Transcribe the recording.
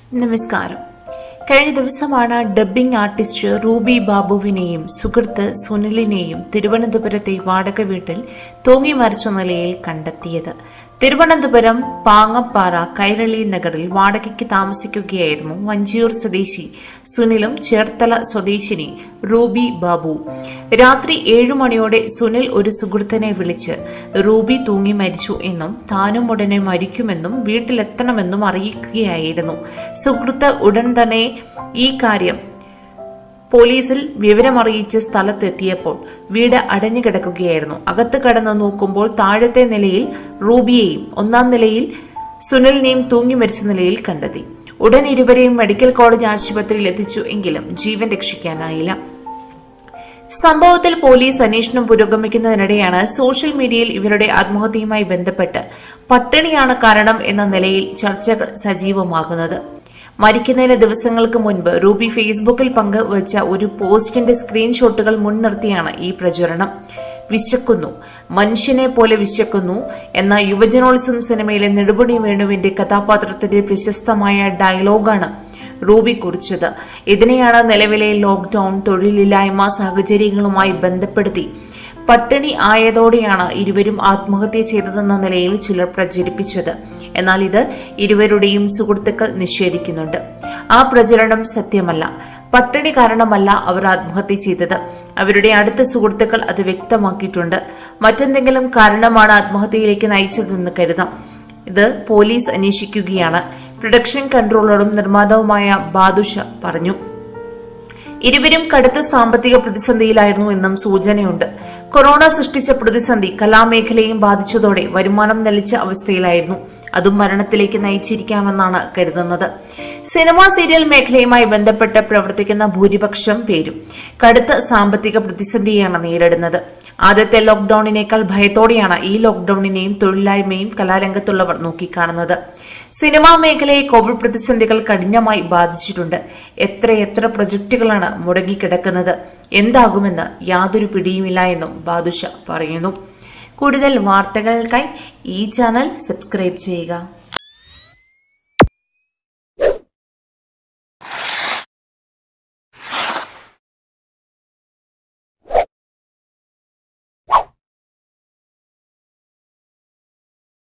നമസ്കാരം കഴിഞ്ഞ ദിവസമാണ് ഡബ്ബിംഗ് ആർട്ടിസ്റ്റ് റൂബി ബാബുവിനെയും സുഹൃത്ത് സുനിലിനെയും തിരുവനന്തപുരത്തെ വാടക വീട്ടിൽ തൂങ്ങി മരിച്ച നിലയിൽ കണ്ടെത്തിയത് തിരുവനന്തപുരം പാങ്ങപ്പാറ കൈരളി നഗറിൽ വാടകയ്ക്ക് താമസിക്കുകയായിരുന്നു വഞ്ചിയൂർ സ്വദേശി സുനിലും ചേർത്തല സ്വദേശിനി റൂബി ബാബു രാത്രി ഏഴു മണിയോടെ സുനിൽ ഒരു സുഹൃത്തിനെ വിളിച്ച് റൂബി തൂങ്ങി മരിച്ചു എന്നും താനും ഉടനെ മരിക്കുമെന്നും വീട്ടിലെത്തണമെന്നും അറിയിക്കുകയായിരുന്നു സുഹൃത്ത് ഉടൻ തന്നെ ഈ കാര്യം പോലീസിൽ വിവരമറിയിച്ച് സ്ഥലത്തെത്തിയപ്പോൾ വീട് അടഞ്ഞു കിടക്കുകയായിരുന്നു അകത്ത് കടന്ന് നോക്കുമ്പോൾ താഴത്തെ നിലയിൽ റൂബിയെയും ഒന്നാം നിലയിൽ സുനിലിനെയും തൂങ്ങി മരിച്ച നിലയിൽ കണ്ടെത്തി ഉടൻ ഇരുവരെയും മെഡിക്കൽ കോളേജ് ആശുപത്രിയിൽ എത്തിച്ചു എങ്കിലും ജീവൻ രക്ഷിക്കാനായില്ല സംഭവത്തിൽ പോലീസ് അന്വേഷണം പുരോഗമിക്കുന്നതിനിടെയാണ് സോഷ്യൽ മീഡിയയിൽ ഇവരുടെ ആത്മഹത്യയുമായി ബന്ധപ്പെട്ട് പട്ടിണിയാണ് കാരണം എന്ന നിലയിൽ ചർച്ചകൾ സജീവമാകുന്നത് മരിക്കുന്നതിന് ദിവസങ്ങൾക്ക് മുൻപ് റൂബി ഫേസ്ബുക്കിൽ പങ്കുവച്ച ഒരു പോസ്റ്റിന്റെ സ്ക്രീൻഷോട്ടുകൾ മുൻനിർത്തിയാണ് ഈ പ്രചരണം വിശക്കുന്നു മനുഷ്യനെ പോലെ വിശക്കുന്നു എന്ന യുവജനോത്സവം സിനിമയിലെ നെടുപടി വേണുവിന്റെ കഥാപാത്രത്തിന്റെ പ്രശസ്തമായ ഡയലോഗാണ് റൂബി കുറിച്ചത് ഇതിനെയാണ് നിലവിലെ ലോക്ഡൌൺ തൊഴിലില്ലായ്മ സാഹചര്യങ്ങളുമായി ബന്ധപ്പെടുത്തി പട്ടിണി ആയതോടെയാണ് ഇരുവരും ആത്മഹത്യ ചെയ്തതെന്ന നിലയിൽ ചിലർ പ്രചരിപ്പിച്ചത് എന്നാൽ ഇത് ഇരുവരുടെയും സുഹൃത്തുക്കൾ നിഷേധിക്കുന്നുണ്ട് ആ പ്രചരണം സത്യമല്ല പട്ടിണി കാരണമല്ല അവർ ആത്മഹത്യ ചെയ്തത് അവരുടെ അടുത്ത സുഹൃത്തുക്കൾ അത് വ്യക്തമാക്കിയിട്ടുണ്ട് മറ്റെന്തെങ്കിലും കാരണമാണ് ആത്മഹത്യയിലേക്ക് നയിച്ചതെന്ന് കരുതാം ഇത് പോലീസ് അന്വേഷിക്കുകയാണ് പ്രൊഡക്ഷൻ കൺട്രോളറും നിർമ്മാതാവുമായ ബാദുഷ പറഞ്ഞു ഇരുവരും കടുത്ത സാമ്പത്തിക പ്രതിസന്ധിയിലായിരുന്നു എന്നും സൂചനയുണ്ട് കൊറോണ സൃഷ്ടിച്ച പ്രതിസന്ധി കലാമേഖലയെയും ബാധിച്ചതോടെ വരുമാനം നിലച്ച അവസ്ഥയിലായിരുന്നു അതും മരണത്തിലേക്ക് നയിച്ചിരിക്കാമെന്നാണ് കരുതുന്നത് സിനിമാ സീരിയൽ മേഖലയുമായി ബന്ധപ്പെട്ട് പ്രവർത്തിക്കുന്ന ഭൂരിപക്ഷം പേരും കടുത്ത സാമ്പത്തിക പ്രതിസന്ധിയാണ് നേരിടുന്നത് ആദ്യത്തെ ലോക്ഡൌണിനേക്കാൾ ഭയത്തോടെയാണ് ഈ ലോക്ഡൌണിനെയും തൊഴിലില്ലായ്മയും കലാരംഗത്തുള്ളവർ നോക്കിക്കാണുന്നത് സിനിമാ മേഖലയെ കോവിഡ് പ്രതിസന്ധികൾ കഠിനമായി ബാധിച്ചിട്ടുണ്ട് എത്രയെത്ര പ്രൊജക്ടുകളാണ് മുടങ്ങിക്കിടക്കുന്നത് എന്താകുമെന്ന് യാതൊരു പിടിയുമില്ല എന്നും ബാദുഷ പറയുന്നു കൂടുതൽ വാർത്തകൾക്കായി ഈ ചാനൽ സബ്സ്ക്രൈബ് ചെയ്യുക